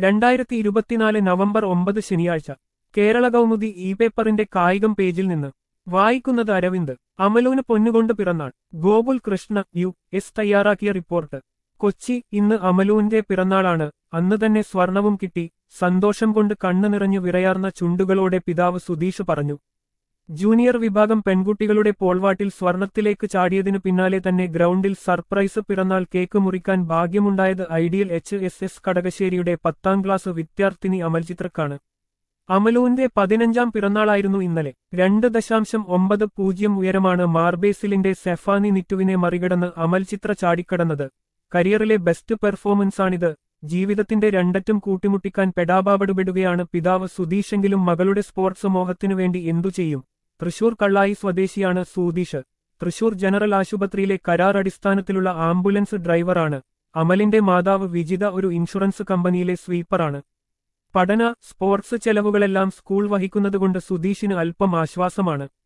രണ്ടായിരത്തി ഇരുപത്തിനാല് നവംബർ ഒമ്പത് ശനിയാഴ്ച കേരള കൗമുദി ഇ പേപ്പറിന്റെ കായികം പേജിൽ നിന്ന് വായിക്കുന്നത് അരവിന്ദ് അമലൂന് പൊന്നുകൊണ്ട് പിറന്നാൾ ഗോകുൽ കൃഷ്ണ യു എസ് തയ്യാറാക്കിയ റിപ്പോർട്ട് കൊച്ചി ഇന്ന് അമലുവിന്റെ പിറന്നാളാണ് അന്ന് തന്നെ സ്വർണവും കിട്ടി സന്തോഷം കൊണ്ട് കണ്ണു നിറഞ്ഞു വിറയാർന്ന ചുണ്ടുകളോടെ പിതാവ് സുധീഷ് പറഞ്ഞു ജൂനിയർ വിഭാഗം പെൺകുട്ടികളുടെ പോൾവാട്ടിൽ സ്വർണത്തിലേക്ക് ചാടിയതിനു പിന്നാലെ തന്നെ ഗ്രൗണ്ടിൽ സർപ്രൈസ് പിറന്നാൾ കേക്ക് മുറിക്കാൻ ഭാഗ്യമുണ്ടായത് ഐഡിയൽ എച്ച് എസ് എസ് കടകശ്ശേരിയുടെ പത്താം ക്ലാസ് വിദ്യാർത്ഥിനി അമൽചിത്രക്കാണ് അമലുവിന്റെ പതിനഞ്ചാം പിറന്നാളായിരുന്നു ഇന്നലെ രണ്ട് ദശാംശം ഒമ്പത് പൂജ്യം ഉയരമാണ് മാർബേസിലിന്റെ സെഫാനി നിറ്റുവിനെ മറികടന്ന് അമൽചിത്ര ചാടിക്കടന്നത് കരിയറിലെ ബെസ്റ്റ് പെർഫോമൻസാണിത് ജീവിതത്തിന്റെ രണ്ടറ്റും കൂട്ടിമുട്ടിക്കാൻ പെടാപാടുപെടുകയാണ് പിതാവ് സുധീഷെങ്കിലും മകളുടെ സ്പോർട്സ് മോഹത്തിനു വേണ്ടി എന്തു ചെയ്യും തൃശൂർ കള്ളായി സ്വദേശിയാണ് സുധീഷ് തൃശൂർ ജനറൽ ആശുപത്രിയിലെ കരാർ അടിസ്ഥാനത്തിലുള്ള ആംബുലൻസ് ഡ്രൈവറാണ് അമലിന്റെ മാതാവ് വിജിത ഒരു ഇൻഷുറൻസ് കമ്പനിയിലെ സ്വീപ്പറാണ് പഠന സ്പോർട്സ് ചെലവുകളെല്ലാം സ്കൂൾ വഹിക്കുന്നതുകൊണ്ട് സുധീഷിന് അല്പം ആശ്വാസമാണ്